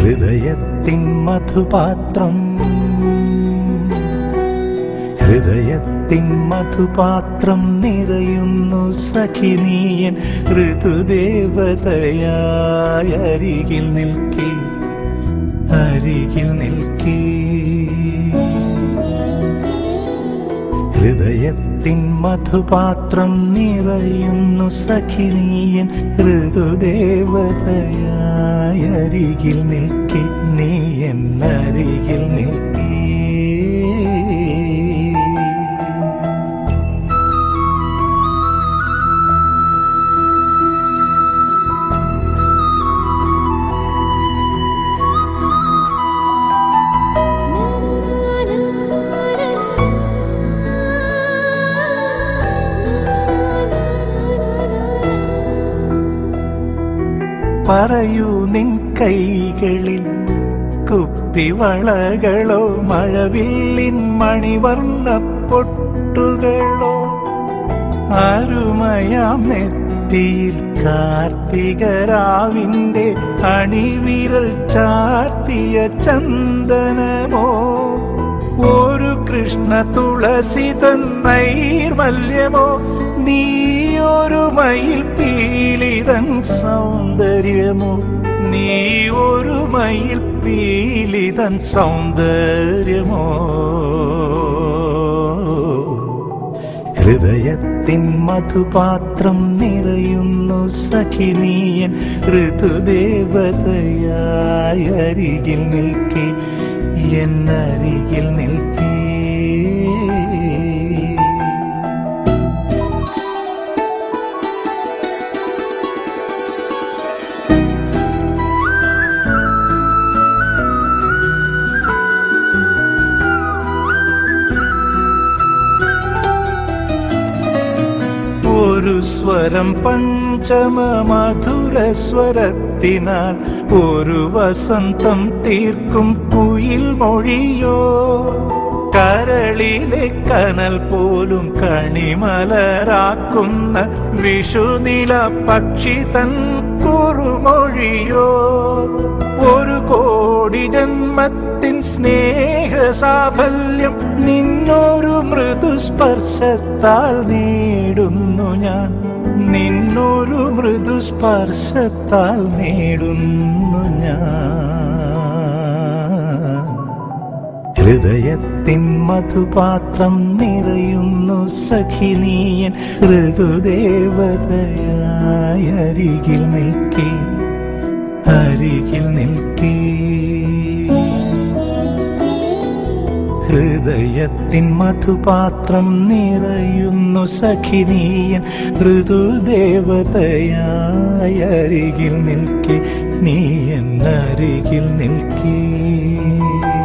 ഹൃദയത്തിൻ മധുപാത്രം ഹൃദയത്തിൻ മധുപാത്രം നിറയുന്നു സഖിനീയൻ ഋതുദേവതയായ അരികിൽ നിൽക്കേ അരികിൽ നിൽക്കേ ഹൃദയത്തിൻ മധുപാത്രം നിറയുന്നു സഖിനീയൻ ഋതുദേവതയായ അരികിൽ നിൽക്കേ നീ എന്നരികിൽ നിൽക്കേ പറയൂ നിൻ കൈകളിൽ കുപ്പിവളകളോ മഴവില്ലിൻ മണിവർണ്ണ പൊട്ടുകളോ അരുമയാം നെറ്റിയിൽ കാർത്തികരാവിന്റെ അണിവിരൽ ചാർത്തിയ ചന്ദനമോ ഒരു കൃഷ്ണ തുളസിതൻ നൈർമല്യമോ നീയൊരു മയിൽ പീലിതൻ സൗന്ദര്യമോ നീ ഒരു മയിൽ പീലിതൻ സൗന്ദര്യമോ ഹൃദയത്തിൻ മധുപാത്രം നിറയുന്നു സഖിനീയൻ ഋതുദേവതയായ അരികിൽ നിൽക്കേ എന്നരികിൽ നിൽക്കേ ഒരു സ്വരം പഞ്ചമ മധുര സ്വരത്തിനാൽ ഒരു വസന്തം തീർക്കും കുയിൽ മൊഴിയോ കരളിലെ കനൽ പോലും കണിമലരാക്കുന്ന വിഷുനില പക്ഷി തൻ കുറുമൊഴിയോ ഒരു കോടി ജന്മത്തിൻ സ്നേഹ സാഫല്യം നിന്നൊരു മൃദുസ്പർശത്താൽ നേടുന്നു ഞാൻ നിന്നൊരു മൃദുസ്പർശത്താൽ നേടുന്നു ഞാൻ ഹൃദയത്തിൻ മധുപാത്രം നിറയുന്നു സഖിനീയൻ ഋതുദേവതയായ അരികിൽ നിൽക്കേ അരികിൽ നിൽക്കേ ഹൃദയത്തിൻ മധുപാത്രം നിറയുന്നു സഖിനീയൻ ഋതുദേവതയായ അരികിൽ നിൽക്കേ നീ എന്നരികിൽ നിൽക്കേ